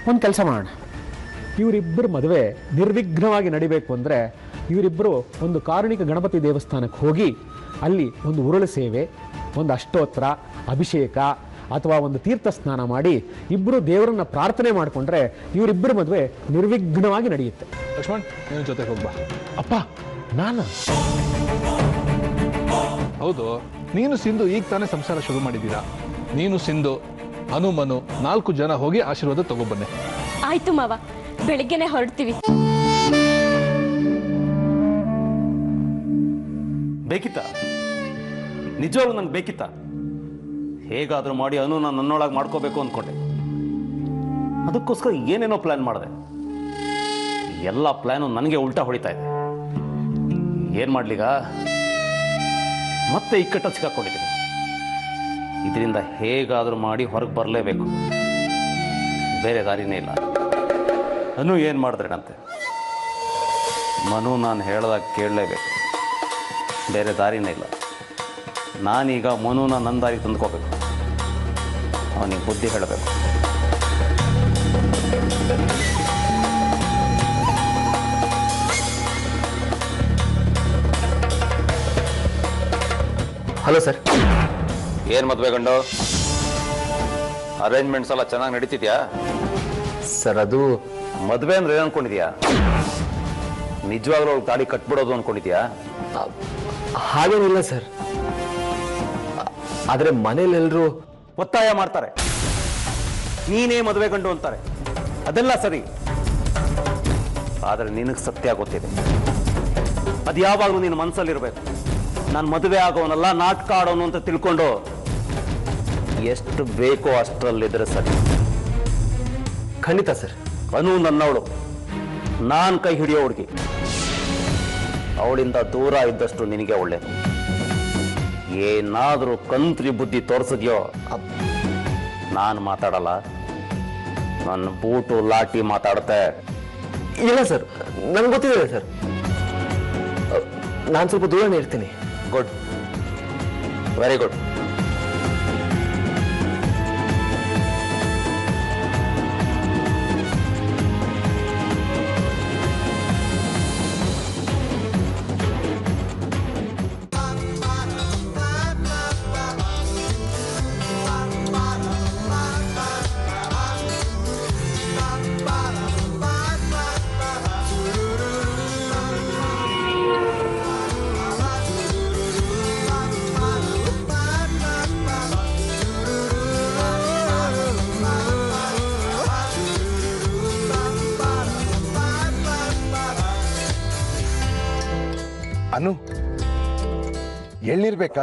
ಒಂದು ಕೆಲಸ ಮಾಡೋಣ ಇವರಿಬ್ಬರ ಮದುವೆ ನಿರ್ವಿಘ್ನವಾಗಿ ನಡಿಬೇಕು ಅಂದರೆ ಇವರಿಬ್ಬರು ಒಂದು ಕಾರುಣಿಕ ಗಣಪತಿ ದೇವಸ್ಥಾನಕ್ಕೆ ಹೋಗಿ ಅಲ್ಲಿ ಒಂದು ಉರುಳು ಸೇವೆ ಒಂದು ಅಷ್ಟೋತ್ತರ ಅಭಿಷೇಕ ಅಥವಾ ಒಂದು ತೀರ್ಥ ಸ್ನಾನ ಮಾಡಿ ಇಬ್ಬರು ದೇವರನ್ನ ಪ್ರಾರ್ಥನೆ ಮಾಡಿಕೊಂಡ್ರೆ ಇವರಿಬ್ಬರ ಮದುವೆ ನಿರ್ವಿಘ್ನವಾಗಿ ನಡೆಯುತ್ತೆ ಲಕ್ಷ್ಮಣ್ ನೀನು ಜೊತೆಗೆ ಹೋಗ್ಬಾ ಅಪ್ಪ ನಾನು ಹೌದು ನೀನು ಸಿಂಧು ಈಗ ತಾನೇ ಸಂಸಾರ ಶುರು ಮಾಡಿದ್ದೀರಾ ನೀನು ಸಿಂಧು ಹನುಮನು ನಾಲ್ಕು ಜನ ಹೋಗಿ ಆಶೀರ್ವಾದ ತಗೊಬನ್ನಿ ಆಯ್ತು ಮಾವ ಬೆಳಿಗ್ಗೆನೆ ಹೊರಡ್ತೀವಿ ಬೇಕಿತ್ತ ನಿಜವಾಗ್ಲೂ ನಂಗೆ ಬೇಕಿತ್ತ ಹೇಗಾದರೂ ಮಾಡಿ ಅನು ನಾನು ನನ್ನೊಳಗೆ ಮಾಡ್ಕೋಬೇಕು ಅಂದ್ಕೊಂಡೆ ಅದಕ್ಕೋಸ್ಕರ ಏನೇನೋ ಪ್ಲ್ಯಾನ್ ಮಾಡಿದೆ ಎಲ್ಲ ಪ್ಲ್ಯಾನು ನನಗೆ ಉಲ್ಟಾ ಹೊಡಿತಾ ಇದೆ ಏನು ಮಾಡ್ಲೀಗ ಮತ್ತೆ ಇಕ್ಕಟ್ಟ ಸಿಕ್ಕಾಕೊಂಡಿದ್ದೀನಿ ಇದರಿಂದ ಹೇಗಾದರೂ ಮಾಡಿ ಹೊರಗೆ ಬರಲೇಬೇಕು ಬೇರೆ ದಾರಿನೇ ಇಲ್ಲ ಅನು ಏನು ಮಾಡಿದ್ರೇನಂತೆ ಮನು ನಾನು ಹೇಳ್ದಾಗ ಕೇಳಲೇಬೇಕು ಬೇರೆ ದಾರಿನೇ ಇಲ್ಲ ನಾನೀಗ ಮನುನ ನನ್ನ ದಾರಿ ತಂದ್ಕೋಬೇಕು ಅವನಿಗೆ ಬುದ್ಧಿ ಹೇಳಬೇಕು ಹಲೋ ಸರ್ ಏನು ಮದುವೆ ಗಂಡು ಅರೇಂಜ್ಮೆಂಟ್ಸ್ ಎಲ್ಲ ಚೆನ್ನಾಗಿ ನಡೀತಿದ್ಯಾ ಸರ್ ಅದು ಮದುವೆ ಅಂದ್ರೆ ಏನು ಅನ್ಕೊಂಡಿದ್ಯಾ ನಿಜವಾಗ್ಲೂ ಅವ್ಳಿಗೆ ತಾಳಿ ಕಟ್ಬಿಡೋದು ಅನ್ಕೊಂಡಿದ್ಯಾ ಆ, ಹಾಗೇನಿಲ್ಲ ಸರ್ ಆ- ಆದ್ರೆ ಮನೇಲೆಲ್ಲರೂ ಒತ್ತಾಯ ಮಾಡ್ತಾರೆ ನೀನೇ ಮದುವೆ ಗಂಡು ಅಂತಾರೆ ಅದೆಲ್ಲ ಸರಿ ಆದರೆ ನಿನಗೆ ಸತ್ಯ ಗೊತ್ತಿದೆ ಅದು ಯಾವಾಗಲೂ ನಿನ್ನ ಮನಸ್ಸಲ್ಲಿರ್ಬೇಕು ನಾನು ಮದುವೆ ಆಗೋನಲ್ಲ ನಾಟಕ ಆಡೋನು ಅಂತ ತಿಳ್ಕೊಂಡು ಎಷ್ಟು ಬೇಕೋ ಅಷ್ಟರಲ್ಲಿದ್ರೆ ಸರಿ ಖಂಡಿತ ಸರ್ ಅನು ನನ್ನವಳು ನಾನು ಕೈ ಹಿಡಿಯೋ ಹುಡುಗಿ ಅವಳಿಂದ ದೂರ ಇದ್ದಷ್ಟು ನಿನಗೆ ಒಳ್ಳೇದು ಏನಾದರೂ ಕಂತ್ರಿ ಬುದ್ಧಿ ತೋರಿಸಿದ್ಯೋ ನಾನು ಮಾತಾಡಲ್ಲ ನನ್ನ ಬೂಟು ಲಾಟಿ ಮಾತಾಡುತ್ತೆ ಇಲ್ಲ ಸರ್ ನನ್ಗೆ ಗೊತ್ತಿದೆ ಸರ್ ನಾನು ಸ್ವಲ್ಪ ದೂರನೇ ಇರ್ತೀನಿ ಗುಡ್ ವೆರಿ ಗುಡ್ ಅನು ಎಳ್ಳಿರ್ಬೇಕಾ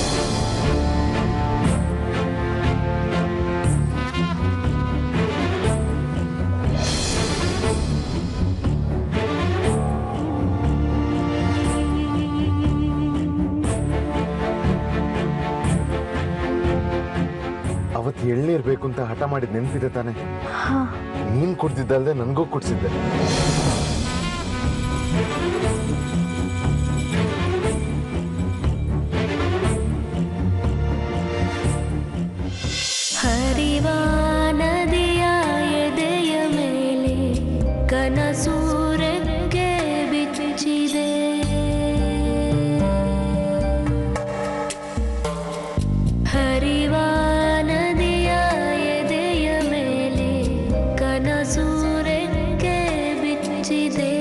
ಅವತ್ತು ಎಳ್ನೀರ್ಬೇಕು ಅಂತ ಹಠ ಮಾಡಿದ್ ನೆನ್ಪಿದೆ ತಾನೆ ನೀನ್ ಕುಡ್ದಿದ್ದಲ್ದೆ ನನ್ಗೂ ಕುಡ್ಸಿದ್ದೆ ಹರಿವ ನದಿಯ ಎದೆಯ ಮೇಲೆ ಕನಸೂರಕ್ಕೆ ಬಿಚ್ಚಿದೆ ಹರಿವ ನದಿಯ ಎದೆಯ ಮೇಲೆ ಕನಸೂರಕ್ಕೆ ಬಿಚ್ಚಿದೆ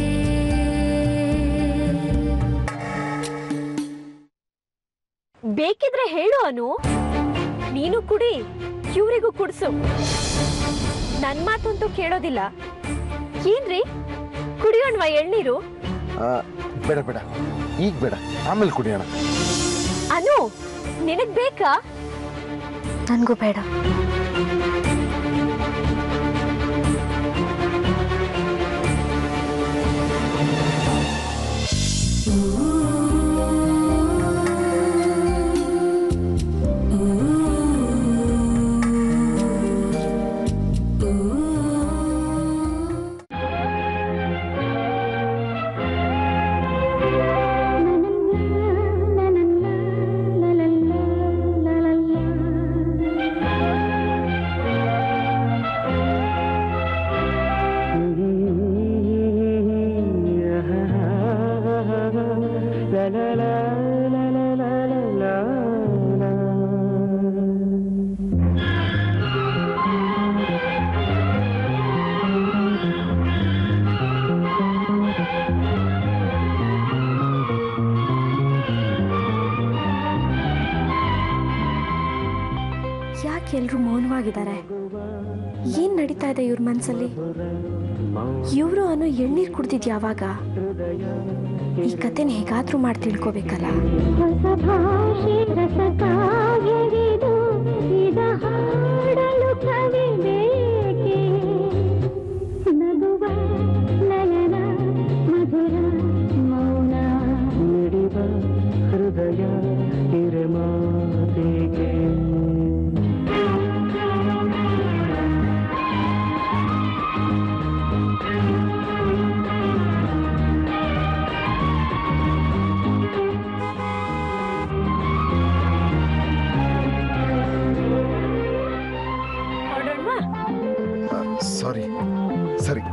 ಬೇಕಿದ್ರೆ ಹೇಳು ಅನು ನೀನು ಕುಡಿ ಇವ್ರಿಗೂ ಕುಡ್ಸು ನನ್ ಮಾತಂತೂ ಕೇಳೋದಿಲ್ಲ ಏನ್ರಿ ಕುಡಿಯೋಣ್ವಾ ಎಳ್ನೀರು ಆ, ಬೇಡ ಬೇಡ ಈಗ ಬೇಡ ಆಮೇಲೆ ಕುಡಿಯೋಣ ಅನು ನಿನಗ್ ಬೇಕಾ ನನಗೂ ಬೇಡ ಆ ಯಾಕೆ ಎಲ್ರು ಮೌನವಾಗಿದ್ದಾರೆ ಏನ್ ನಡೀತಾ ಇದೆ ಇವ್ರ ಮನ್ಸಲ್ಲಿ ಇವರು ಅನ್ನೋ ಎಳ್ನೀರ್ ಕುಡ್ದಿದ್ ಯಾವಾಗ ಈ ಕತೆನ ಹೇಗಾದ್ರೂ ಮಾಡಿ ತಿಳ್ಕೊಬೇಕಲ್ಲ ಹೊಸ ಭಾಷೆ ರಸ ಕಾವ್ಯವಿದು ಇದ ಹಾಡಲು ಕವಿ ಬೇಕೆ ನಗುವ ನಯನ ಮಧುರ ಮೌನ ಮಿಡಿವ ಹೃದಯ ಹಿರಮಾತೆಗೆ ಹೊರಡೋಣವಾ ಸಾರಿ ಸರಿ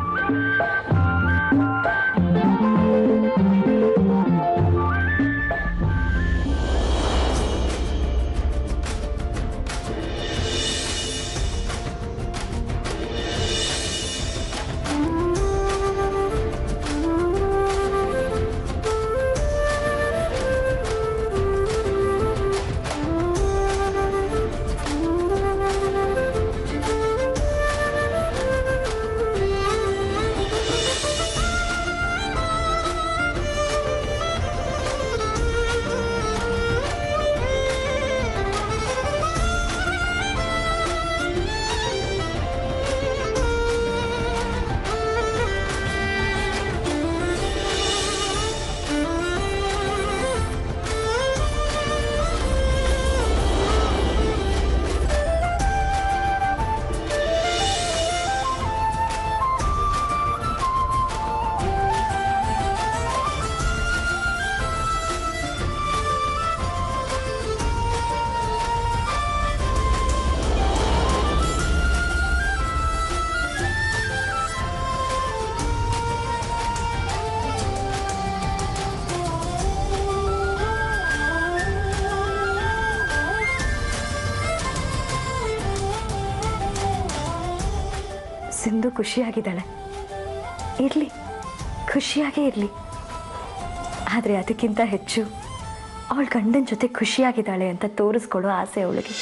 ಸಿಂಧು ಖುಷಿಯಾಗಿದ್ದಾಳೆ ಇರಲಿ ಖುಷಿಯಾಗೇ ಇರಲಿ ಆದರೆ ಅದಕ್ಕಿಂತ ಹೆಚ್ಚು ಅವಳ ಗಂಡನ ಜೊತೆ ಖುಷಿಯಾಗಿದ್ದಾಳೆ ಅಂತ ತೋರಿಸ್ಕೊಳ್ಳೋ ಆಸೆ ಅವಳಿಗೆ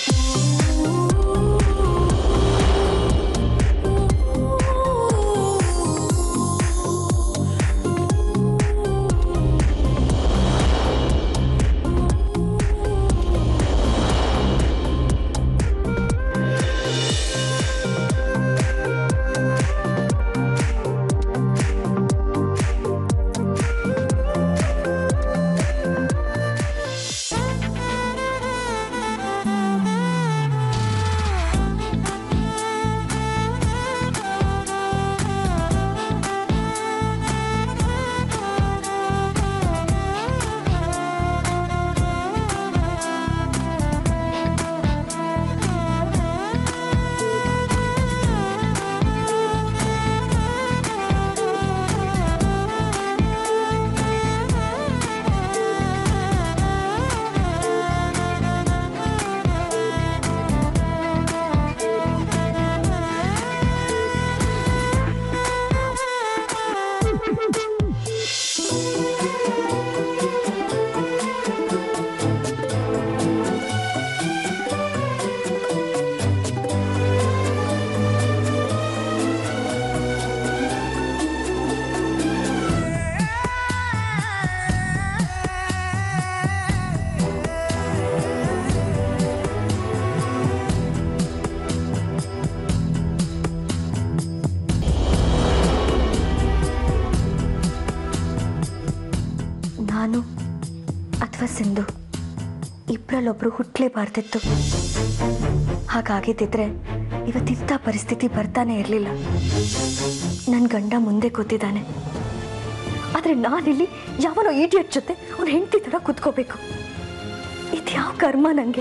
ನಾನು ಅಥವಾ ಸಿಂಧು ಇಬ್ಬರಲ್ಲೊಬ್ರು ಹುಟ್ಟಲೇಬಾರ್ದಿತ್ತು ಹಾಗಾಗಿದ್ದಿದ್ರೆ ಇವತ್ತಿಂಥ ಪರಿಸ್ಥಿತಿ ಬರ್ತಾನೆ ಇರಲಿಲ್ಲ ನನ್ನ ಗಂಡ ಮುಂದೆ ಕೂತಿದ್ದಾನೆ ಆದರೆ ನಾನಿಲ್ಲಿ ಯಾವನೋ ಈಡಿಯಟ್ ಜೊತೆ ಅವ್ನ ಹೆಂಡತಿ ಥರ ಕೂತ್ಕೋಬೇಕು ಇದ್ಯಾವ ಕರ್ಮ ನನಗೆ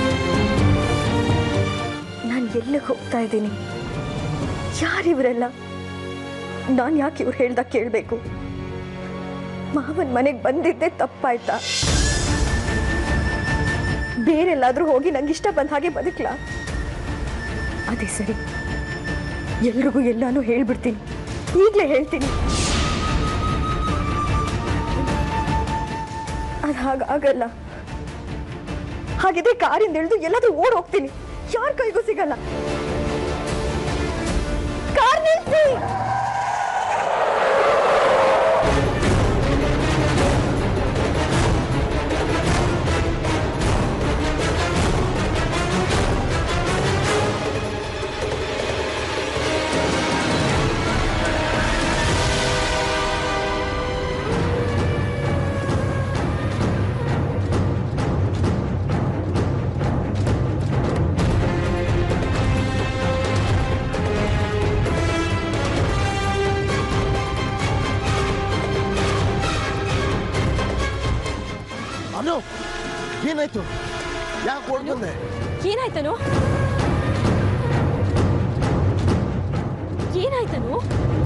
ನಾನು ಎಲ್ಲಿಗೆ ಹೋಗ್ತಾ ಇದ್ದೀನಿ ಯಾರಿವರೆಲ್ಲ ನಾನು ಯಾಕೆ ಇವ್ರು ಹೇಳ್ದಾಗ ಕೇಳಬೇಕು ಮಾವನ ಮನೆಗೆ ಬಂದಿದ್ದೆ ತಪ್ಪಾಯ್ತಾ ಬೇರೆಲ್ಲಾದ್ರೂ ಹೋಗಿ ನಂಗೆ ಇಷ್ಟ ಬಂದ ಹಾಗೆ ಬದುಕ್ಲಾ ಅದೇ ಸರಿ ಎಲ್ರಿಗೂ ಎಲ್ಲಾನು ಹೇಳ್ಬಿಡ್ತೀನಿ ಈಗಲೇ ಹೇಳ್ತೀನಿ ಅದು ಹಾಗಾಗಲ್ಲ ಹಾಗಿದ್ರೆ ಕಾರಿಂದ ಇಳಿದು ಎಲ್ಲಾದ್ರೂ ಓಡ್ ಹೋಗ್ತೀನಿ ಯಾರ ಕೈಗೂ ಸಿಗಲ್ಲ ಕಾರ್ ನಿಲ್ಸಿ ಅನು ಏನಾಯ್ತು ಯಾಕೆ ಓಡ್ ಬಂದೆ ಏನಾಯ್ತನು ಏನಾಯ್ತನು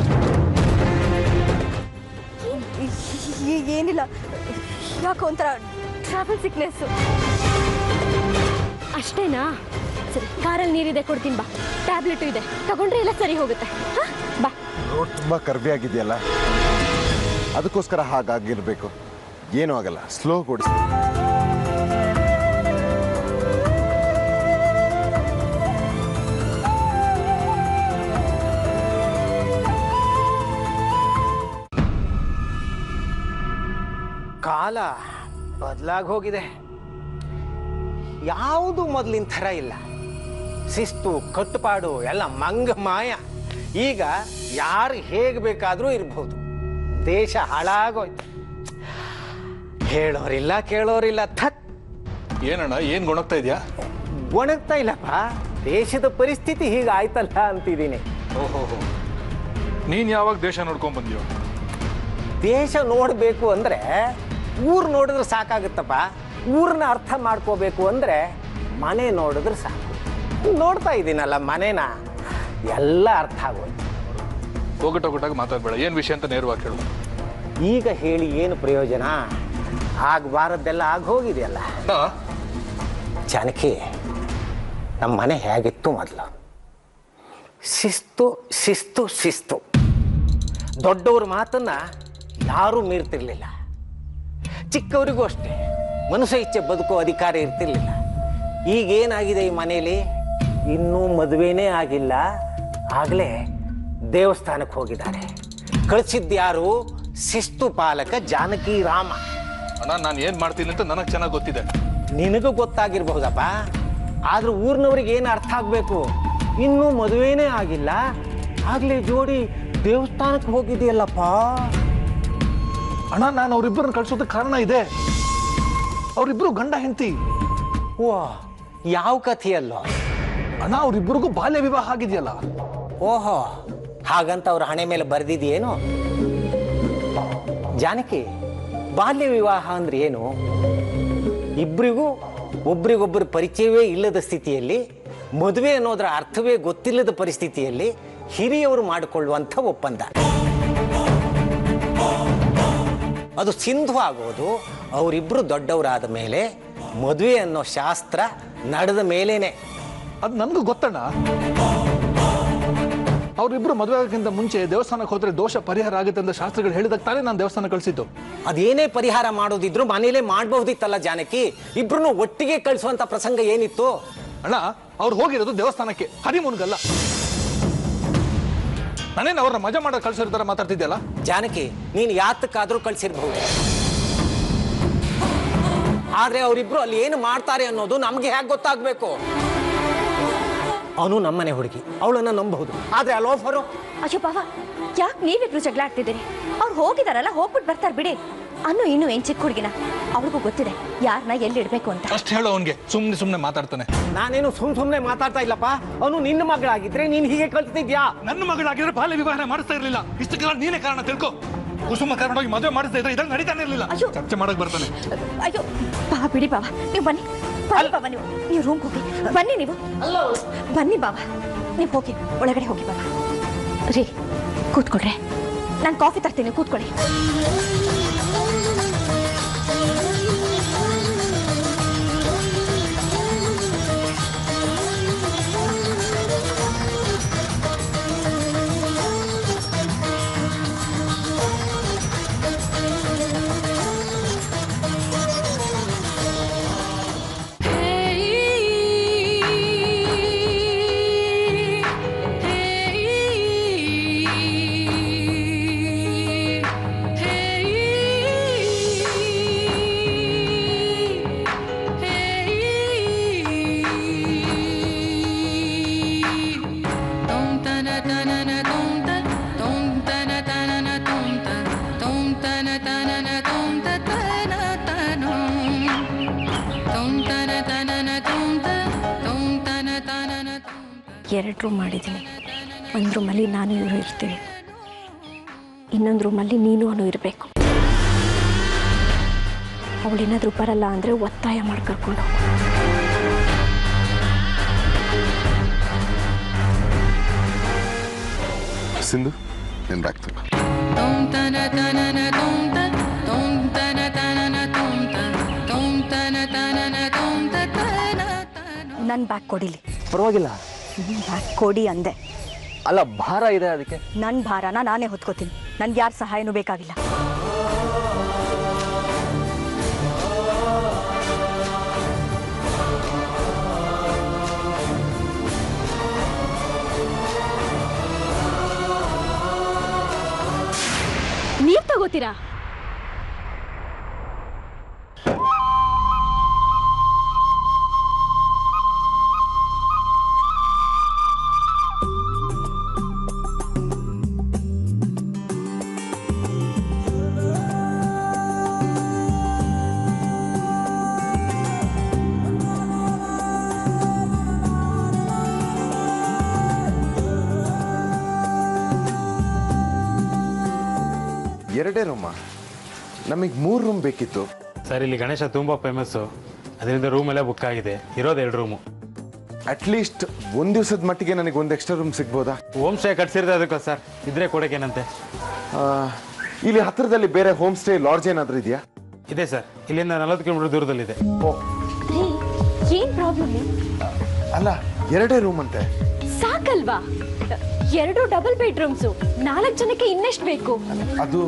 ಏನಿಲ್ಲ ಯಾಕೋ ಒಂಥರ ಟ್ರಾವೆಲ್ ಸಿಕ್ನೆಸ್ ಅಷ್ಟೇನಾ ಸರಿ ಕಾರಲ್ಲಿ ನೀರಿದೆ ಕೊಡ್ತೀನಿ ಬಾ ಟ್ಯಾಬ್ಲೆಟು ಇದೆ ತಗೊಂಡ್ರೆ ಎಲ್ಲ ಸರಿ ಹೋಗುತ್ತೆ ಹಾ? ಬಾ ರೋಡ್ ತುಂಬಾ ಕರ್ವಿ ಆಗಿದೆಯಲ್ಲ ಅದಕ್ಕೋಸ್ಕರ ಹಾಗಾಗಿರ್ಬೇಕು ಏನೂ ಆಗಲ್ಲ ಸ್ಲೋ ಓಡಿಸ್ತೀನಿ ಕಾಲ ಬದಲಾಗಿ ಹೋಗಿದೆ ಯಾವುದು ಮೊದಲಿನ ಥರ ಇಲ್ಲ ಶಿಸ್ತು ಕಟ್ಟುಪಾಡು ಎಲ್ಲ ಮಂಗ ಮಾಯ ಈಗ ಯಾರು ಹೇಗೆ ಬೇಕಾದರೂ ಇರ್ಬೋದು ದೇಶ ಹಾಳಾಗೋಯ್ತು ಹೇಳೋರಿಲ್ಲ ಕೇಳೋರಿಲ್ಲ ಥತ್ ಏನಣ್ಣ ಏನ್ ಗೊಣಗ್ತಾ ಇದೆಯಾ ಒಣಗ್ತಾ ಇಲ್ಲಪ್ಪ ದೇಶದ ಪರಿಸ್ಥಿತಿ ಹೀಗೆ ಆಯ್ತಲ್ಲ ಅಂತಿದ್ದೀನಿ ಓಹೋ ನೀನ್ ಯಾವಾಗ ದೇಶ ನೋಡ್ಕೊಂಡ್ ಬಂದ್ಯೋ ದೇಶ ನೋಡಬೇಕು ಅಂದ್ರೆ ಊರು ನೋಡಿದ್ರೆ ಸಾಕಾಗುತ್ತಪ್ಪ ಊರನ್ನ ಅರ್ಥ ಮಾಡ್ಕೋಬೇಕು ಅಂದ್ರೆ ಮನೆ ನೋಡಿದ್ರೆ ಸಾಕು ನೋಡ್ತಾ ಇದ್ದೀನಲ್ಲ ಮನೆನ ಎಲ್ಲ ಅರ್ಥ ಆಗೋಯ್ತು ಒಗಟೊಗಟಾಗಿ ಮಾತಾಡ್ಬೇಡ ಏನ್ ವಿಷಯ ಅಂತ ನೇರವಾಗಿ ಕೇಳು ಈಗ ಹೇಳಿ ಏನು ಪ್ರಯೋಜನ ಆಗಬಾರದ್ದೆಲ್ಲ ಆಗ ಹೋಗಿದೆಯಲ್ಲ ಅಣ್ಣ, ಜಾನಕಿ ನಮ್ಮ ಮನೆ ಹೇಗಿತ್ತು ಮೊದಲು ಶಿಸ್ತು ಶಿಸ್ತು ಶಿಸ್ತು ದೊಡ್ಡವ್ರ ಮಾತನ್ನ ಯಾರೂ ಮೀರ್ತಿರ್ಲಿಲ್ಲ ಚಿಕ್ಕವರಿಗೂ ಅಷ್ಟೇ ಮನುಷ್ಯ ಇಚ್ಛೆ ಬದುಕೋ ಅಧಿಕಾರ ಇರ್ತಿರ್ಲಿಲ್ಲ ಈಗೇನಾಗಿದೆ ಈ ಮನೇಲಿ ಇನ್ನೂ ಮದುವೆನೇ ಆಗಿಲ್ಲ ಆಗಲೇ ದೇವಸ್ಥಾನಕ್ಕೆ ಹೋಗಿದ್ದಾರೆ ಕಳಿಸಿದ್ಯಾರು ಶಿಸ್ತು ಪಾಲಕ ಜಾನಕಿ ರಾಮ ಅಣ್ಣ ನಾನು ಏನ್ ಮಾಡ್ತೀನಿ ಅಂತ ನನಗೆ ಚೆನ್ನಾಗಿ ಗೊತ್ತಿದೆ ನಿನಗೂ ಗೊತ್ತಾಗಿರ್ಬಹುದಪ್ಪ ಆದ್ರೆ ಊರಿನವ್ರಿಗೆ ಏನು ಅರ್ಥ ಆಗ್ಬೇಕು ಇನ್ನೂ ಮದುವೆನೇ ಆಗಿಲ್ಲ ಆಗ್ಲೇ ಜೋಡಿ ದೇವಸ್ಥಾನಕ್ಕೆ ಹೋಗಿದೆಯಲ್ಲಪ್ಪ ಅಣ್ಣ ನಾನು ಅವ್ರಿಬ್ಬರನ್ನ ಕಳ್ಸೋದಕ್ಕೆ ಕಾರಣ ಇದೆ ಅವರಿಬ್ರು ಗಂಡ ಹೆಂಡತಿ ಓ ಯಾವ ಕಥೆಯಲ್ಲೋ ಅಣ್ಣ ಅವ್ರಿಬ್ರಿಗೂ ಬಾಲ್ಯ ವಿವಾಹ ಆಗಿದೆಯಲ್ಲ ಓಹೋ ಹಾಗಂತ ಅವ್ರ ಹಣೆ ಮೇಲೆ ಬರೆದಿದೆಯೇನು ಜಾನಕಿ ಬಾಲ್ಯ ವಿವಾಹ ಅಂದ್ರೆ ಏನು ಇಬ್ಬರಿಗೂ ಒಬ್ರಿಗೊಬ್ಬರ ಪರಿಚಯವೇ ಇಲ್ಲದ ಸ್ಥಿತಿಯಲ್ಲಿ ಮದುವೆ ಅನ್ನೋದರ ಅರ್ಥವೇ ಗೊತ್ತಿಲ್ಲದ ಪರಿಸ್ಥಿತಿಯಲ್ಲಿ ಹಿರಿಯವರು ಮಾಡಿಕೊಳ್ಳುವಂಥ ಒಪ್ಪಂದ ಅದು ಸಿಂಧು ಆಗೋದು ಅವರಿಬ್ಬರು ದೊಡ್ಡವರಾದ ಮೇಲೆ ಮದುವೆ ಅನ್ನೋ ಶಾಸ್ತ್ರ ನಡೆದ ಮೇಲೇನೆ ಅದು ನನಗೂ ಗೊತ್ತಣ್ಣ ಅವ್ರಿಬ್ರು ಮದುವೆ ಆಗೋಕ್ಕಿಂತ ಮುಂಚೆ ದೇವಸ್ಥಾನಕ್ಕೆ ಹೋದ್ರೆ ದೋಷ ಪರಿಹಾರ ಆಗುತ್ತೆ ಅಂತ ಶಾಸ್ತ್ರಗಳು ಹೇಳಿದಾಗ ತಾನೇ ನಾನು ದೇವಸ್ಥಾನ ಕಳಿಸಿದ್ದು ಅದೇನೇ ಪರಿಹಾರ ಮಾಡೋದಿದ್ರು ಮನೇಲೇ ಮಾಡಬಹುದಿತ್ತಲ್ಲ ಜಾನಕಿ ಇಬ್ರು ಒಟ್ಟಿಗೆ ಕಳಿಸುವಂತ ಪ್ರಸಂಗ ಏನಿತ್ತು ಅಣ್ಣ ಅವ್ರು ಹೋಗಿರೋದು ದೇವಸ್ಥಾನಕ್ಕೆ ಹನಿಮೂನ್ಗಲ್ಲ ನಾನೇನು ಅವ್ರನ್ನ ಮಜಾ ಮಾಡೋ ಕಳ್ಸಿರ್ತಾರೆ ಮಾತಾಡ್ತಿದ್ಯಲ್ಲ ಜಾನಕಿ ನೀನು ಯಾತಕ್ಕಾದ್ರೂ ಕಳ್ಸಿರ್ಬಹುದು ಆದ್ರೆ ಅವರಿಬ್ರು ಅಲ್ಲಿ ಏನು ಮಾಡ್ತಾರೆ ಅನ್ನೋದು ನಮ್ಗೆ ಹೇಗೆ ಗೊತ್ತಾಗ್ಬೇಕು ಅವನು ನಮ್ಮನೆ ಹುಡುಗಿ ಅವಳನ್ನ ನಂಬಬಹುದು ಆದ್ರೆ ಆ ಲೋಫರು ಅಯ್ಯೋ ಬಾವ ಯಾಕೆ ನೀವಿಬ್ರು ಜಗಳ ಆಡ್ತಿದ್ದೀರಿ ಅವ್ರು ಹೋಗಿದಾರಲ್ಲ ಹೋಗ್ಬಿಟ್ಟು ಬರ್ತಾರೆ ಬಿಡಿ ಅನ್ನು ಇನ್ನು ಏನ್ ಚಿಕ್ಕ ಹುಡುಗಿನ ಅವ್ರಿಗೂ ಗೊತ್ತಿದೆ ಯಾರನ್ನ ಎಲ್ಲಿ ಇಡ್ಬೇಕು ಅಂತ ಅಷ್ಟು ಹೇಳು ಅವನಿಗೆ ಸುಮ್ಮನೆ ಸುಮ್ಮನೆ ಮಾತಾಡ್ತಾನೆ ನಾನೇನು ಸುಮ್ ಸುಮ್ನೆ ಮಾತಾಡ್ತಾ ಇಲ್ಲಪ್ಪ ಅವನು ನಿನ್ನ ಮಗಳಾಗಿದ್ರೆ ನೀನ್ ಹೀಗೆ ಕಳ್ತಿದ್ಯಾ ನನ್ನ ಮಗಳಾಗಿದ್ರೆ ಬಾಲ್ಯ ವಿವಾಹ ಮಾಡಿಸ್ತಾ ಇರಲಿಲ್ಲ ಇಷ್ಟಕ್ಕೆಲ್ಲ ನೀನೇ ಕಾರಣ ತಿಳ್ಕೊ ಕುಸುಮ ಕರ್ಕೊಂಡೋಗಿ ಮದುವೆ ಮಾಡಿಸ್ತಾ ಇದ್ರೆ ಇದ್ರಲ್ಲಿ ನಡೀತಾನೆ ಇರಲಿಲ್ಲ ಅಯ್ಯೋ. ಚರ್ಚೆ ಮಾಡಕ್ ಬರ್ತಾನೆ ಅಯ್ಯೋ ಬಾವ ಬಿಡಿ ಬಾವ ನೀವು ಬನ್ನಿ ಬನ್ನಿ ಬಾವ ನೀವು ನೀವು ರೂಮ್ ಹೋಗಿ ಬನ್ನಿ ನೀವು ಬನ್ನಿ ಬಾವ ನೀವು ಹೋಗಿ ಒಳಗಡೆ ಹೋಗಿ ಬಾವ ರೀ ಕೂತ್ಕೊಳ್ರೆ ನಾನು ಕಾಫಿ ತರ್ತೀನಿ ಕೂತ್ಕೊಳ್ಳಿ ಎರಡು ರೂಮ್ ಮಾಡಿದ್ದೀನಿ ಒಂದು ರೂಮಲ್ಲಿ ನಾನು ಇವರು ಇರ್ತೀವಿ ಇನ್ನೊಂದು ರೂಮಲ್ಲಿ ನೀನು ಅನು ಇರಬೇಕು ಅವಳೇನಾದರೂ ಬರಲ್ಲ ಅಂದರೆ ಒತ್ತಾಯ ಮಾಡಿ ಕರ್ಕೊಂಡು ಹೋಗು ಸಿಂಧು ನಿನ್ ಬ್ಯಾಗ್ ತಗೋ ನನ್ನ ಬ್ಯಾಗ್ ಕೊಡಿಲಿ ಪರವಾಗಿಲ್ಲ ಬ್ಯಾಗ್ ಕೊಡಿ ಅಂದೆ ಅಲ್ಲ ಭಾರ ಇದೆ ಅದಕ್ಕೆ ನನ್ನ ಭಾರನ ನಾನೇ ಹೊತ್ಕೋತೀನಿ ನನ್ಗೆ ಯಾರ ಸಹಾಯನೂ ಬೇಕಾಗಿಲ್ಲ ನೀವ್ ತಗೋತೀರಾ ಎರಡೇ ರೂಮ ನಮಗೆ ಮೂರು ರೂಮ್ ಬೇಕಿತ್ತು ಸರ್ ಇಲ್ಲಿ ಗಣೇಶ ತುಂಬ ಫೇಮಸ್ಸು ಅದರಿಂದ ರೂಮೆಲ್ಲ ಬುಕ್ ಆಗಿದೆ ಇರೋದು ಎರಡು ರೂಮು ಅಟ್ಲೀಸ್ಟ್ ಒಂದು ದಿವಸದ ಮಟ್ಟಿಗೆ ನನಗೆ ಒಂದು ಎಕ್ಸ್ಟ್ರಾ ರೂಮ್ ಸಿಗ್ಬೋದಾ ಹೋಮ್ ಸ್ಟೇ ಕಟ್ಸಿರೋದು ಅದಕ್ಕೆ ಸರ್ ಇದ್ರೆ ಕೊಡೋಕೇನಂತೆ ಆ, ಇಲ್ಲಿ ಹತ್ತಿರದಲ್ಲಿ ಬೇರೆ ಹೋಮ್ ಸ್ಟೇ ಲಾಡ್ಜ್ ಏನಾದರೂ ಇದೆಯಾ ಇದೆ ಸರ್ ಇಲ್ಲಿಂದ ನಲವತ್ತು ಕಿಲೋಮೀಟರ್ ದೂರದಲ್ಲಿದೆ ಏನ್ ಪ್ರಾಬ್ಲಮ್ ಅಲ್ಲ ಎರಡೇ ರೂಮ್ ಅಂತೆ ಸಾಕಲ್ವಾ ಎರಡು ಡಬಲ್ ಬೆಡ್ರೂಮ್ಸು ನಾಲ್ಕು ಜನಕ್ಕೆ ಇನ್ನೆಷ್ಟು ಬೇಕು ಅದು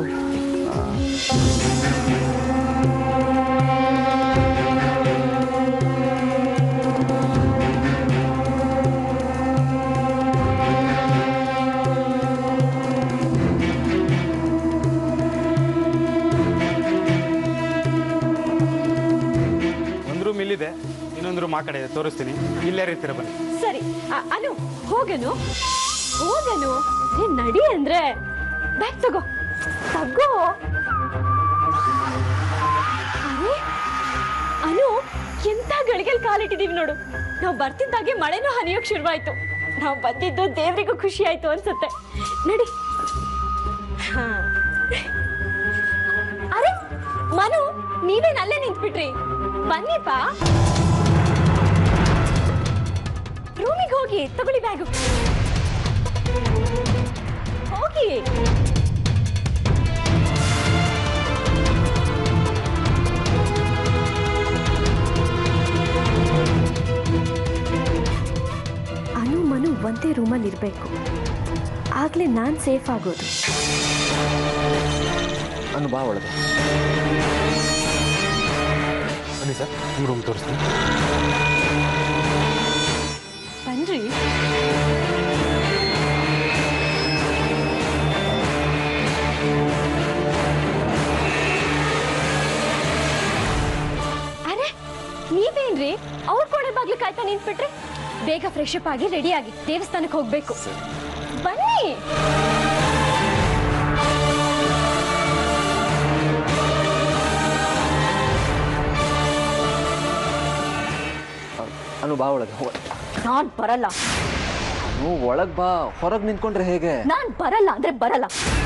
ಒಂದು ರೂಮ್ ಇಲ್ಲಿದೆ ಇನ್ನೊಂದು ರೂಮ್ ಆ ಕಡೆ ಇದೆ ತೋರಿಸ್ತೀನಿ ಇಲ್ಲೇ ರೀತಿರ ಬನ್ನಿ ಸರಿ ಅ- ಅನು ಹೋಗನು ಹೋಗನು ಏ ನಡಿ ಅಂದ್ರೆ ಬ್ಯಾಗ್ ತಗೋ ತಗೋ ಅರೆ ಅನು ಎಂತ ಗಳಿಗೆಲ್ ಕಾಲಿಟ್ಟಿದೀವಿ ನೋಡು ನಾವು ಬರ್ತಿದ್ದಾಗೆ ಮಳೆನೂ ಹನಿಯೋಕ್ ಶುರುವಾಯ್ತು ನಾವು ಬಂದಿದ್ದು ದೇವ್ರಿಗೂ ಖುಷಿ ಆಯ್ತು ಅನ್ಸುತ್ತೆ ನಡಿ ಹಾ. ಅರೆ ಮನು ನೀವೇನ್ ಅಲ್ಲೇ ನಿಂತ್ಬಿಟ್ರಿ ಬನ್ನಿಪ್ಪ ರೂಮಿಗೆ ಹೋಗಿ ತಗೊಳ್ಳಿ ಬ್ಯಾಗು ಹೋಗಿ ಅನು ಮನು ಒಂದೇ ರೂಮಲ್ಲಿ ಇರಬೇಕು ಆಗಲೇ ನಾನು ಸೇಫ್ ಆಗೋದು ಅನು ಬಾ ಒಳಗೆ ಬನ್ನಿ ಸರ್ ನಿಮ್ಮ ರೂಮ್ ತೋರಿಸ್ತೀನಿ ಬನ್ರಿ ಅರೆ ನೀವೇನ್ರಿ ಅವ್ರ ಕೋಣೆ ಬಾಗ್ಲು ಕಾಯ್ತಾ ನಿಂತ್ಬಿಟ್ರೆ ಬೇಗ ಫ್ರೆಶ್ ಅಪ್ ಆಗಿ ರೆಡಿ ಆಗಿ ದೇವಸ್ಥಾನಕ್ಕೆ ಹೋಗ್ಬೇಕು ಬನ್ನಿ ಅನು ಬಾ ಒಳಗೆ ಹೋಗ ನಾನ್ ಬರಲ್ಲ ಅನು ಒಳಗೆ ಬಾ ಹೊರಗೆ ನಿಂತ್ಕೊಂಡ್ರೆ ಹೇಗೆ ನಾನ್ ಬರಲ್ಲ ಅಂದ್ರೆ ಬರಲ್ಲ